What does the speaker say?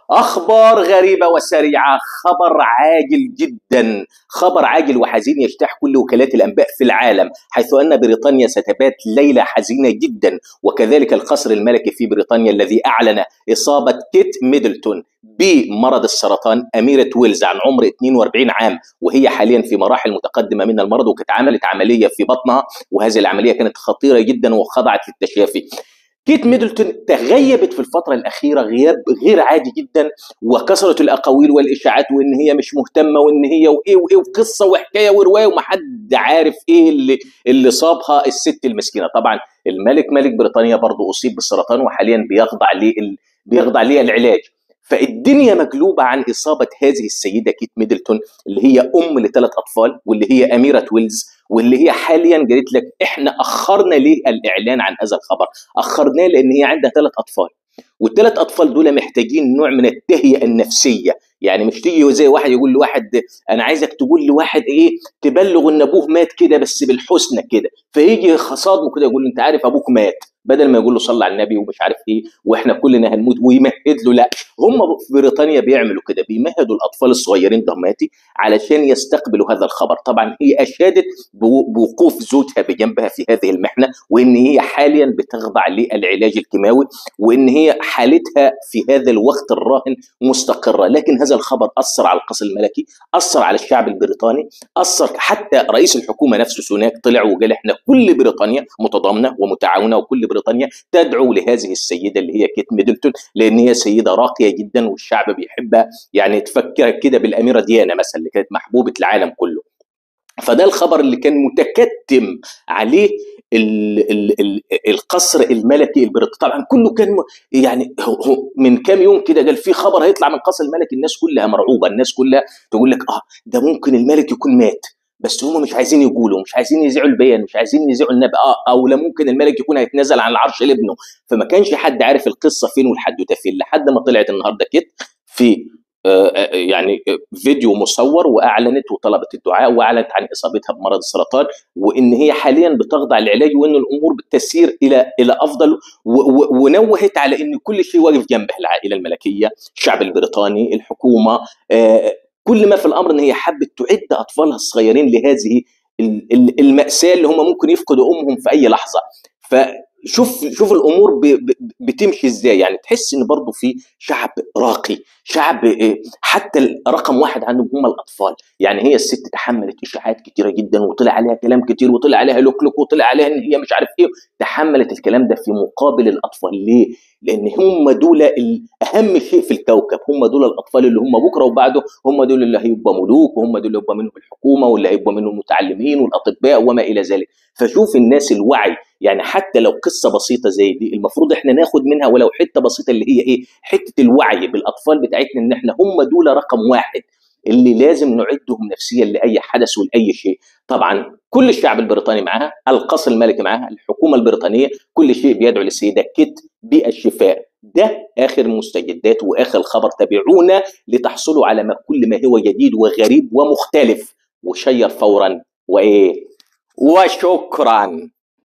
أخبار غريبة وسريعة خبر عاجل جدا خبر عاجل وحزين يجتاح كل وكالات الأنباء في العالم حيث أن بريطانيا ستبات ليلة حزينة جدا وكذلك القصر الملكي في بريطانيا الذي أعلن إصابة كيت ميدلتون بمرض السرطان أميرة ويلز عن عمر 42 عام وهي حاليا في مراحل متقدمة من المرض وكانت عملت عملية في بطنها وهذه العملية كانت خطيرة جدا وخضعت للتشافي كيت ميدلتون تغيبت في الفترة الأخيرة غياب غير عادي جدا وكثرت الأقاويل والإشاعات وإن هي مش مهتمة وإن هي وإيه وإيه وقصة وحكاية ورواية ومحد عارف إيه اللي اللي صابها الست المسكينة طبعا الملك ملك بريطانيا برضه أصيب بالسرطان وحاليا بيخضع ليه بيخضع ليه العلاج فالدنيا مقلوبة عن إصابة هذه السيدة كيت ميدلتون اللي هي أم لثلاث أطفال واللي هي أميرة ويلز واللي هي حاليا قالت لك إحنا أخرنا ليه الإعلان عن هذا الخبر أخرناه لأن هي عندها ثلاث أطفال والثلاث اطفال دول محتاجين نوع من التهيئه النفسيه يعني مش تيجي زي واحد يقول لواحد انا عايزك تقول لواحد ايه تبلغ ان ابوه مات كده بس بالحسنى كده فيجي خصادمه كده يقول له انت عارف ابوك مات بدل ما يقول له صلى على النبي ومش عارف ايه واحنا كلنا هنموت ويمهد له لا هم في بريطانيا بيعملوا كده بيمهدوا الاطفال الصغيرين دهماتي علشان يستقبلوا هذا الخبر طبعا هي اشادت بوقوف زوجها بجنبها في هذه المحنه وان هي حاليا بتخضع للعلاج الكيماوي وان هي حالتها في هذا الوقت الراهن مستقره لكن هذا الخبر اثر على القصر الملكي اثر على الشعب البريطاني اثر حتى رئيس الحكومه نفسه سوناك طلع وقال احنا كل بريطانيا متضامنه ومتعاونه وكل بريطانيا تدعو لهذه السيده اللي هي كيت ميدلتون لان هي سيده راقيه جدا والشعب بيحبها يعني تفكر كده بالاميره ديانا مثلا اللي كانت محبوبه العالم كله فده الخبر اللي كان متكتم عليه ال ال ال القصر الملكي البريطاني طبعا كله كان يعني هو من كام يوم كده قال في خبر هيطلع من القصر الملكي الناس كلها مرعوبه الناس كلها تقول لك اه ده ممكن الملك يكون مات بس هم مش عايزين يقولوا مش عايزين يذيعوا البيان مش عايزين يذيعوا النبي اه او لا ممكن الملك يكون هيتنازل عن العرش لابنه فما كانش حد عارف القصه فين والحدوته فين لحد ما طلعت النهارده كده في يعني فيديو مصور واعلنت وطلبت الدعاء واعلنت عن اصابتها بمرض السرطان وان هي حاليا بتخضع للعلاج وان الامور بتسير الى الى افضل ونوهت على ان كل شيء واقف جنبها العائله الملكيه، الشعب البريطاني، الحكومه كل ما في الامر ان هي حبت تعد اطفالها الصغيرين لهذه الماساه اللي هم ممكن يفقدوا امهم في اي لحظه ف شوف شوف الامور بتمشي ازاي يعني تحس ان برضه في شعب راقي شعب حتى رقم واحد عندهم هم الاطفال يعني هي الست تحملت اشاعات كتيره جدا وطلع عليها كلام كتير وطلع عليها لوك وطلع عليها ان هي مش عارف ايه تحملت الكلام ده في مقابل الاطفال ليه لان هم دول اهم شيء في الكوكب هم دول الاطفال اللي هم بكره وبعده هم دول اللي هيبقى ملوك وهم دول اللي هيبقى منهم الحكومه واللي هيبقى منهم المتعلمين والاطباء وما الى ذلك فشوف الناس الوعي يعني حتى لو قصه بسيطه زي دي المفروض احنا ناخد منها ولو حته بسيطه اللي هي ايه حته الوعي بالاطفال بتاعتنا ان احنا هم دول رقم واحد اللي لازم نعدهم نفسيا لاي حدث ولاي شيء طبعا كل الشعب البريطاني معاها القصر الملكي معاها الحكومه البريطانيه كل شيء بيدعو للسيده كيت بالشفاء ده اخر مستجدات واخر خبر تابعونا لتحصلوا على ما كل ما هو جديد وغريب ومختلف وشير فورا وايه وشكرا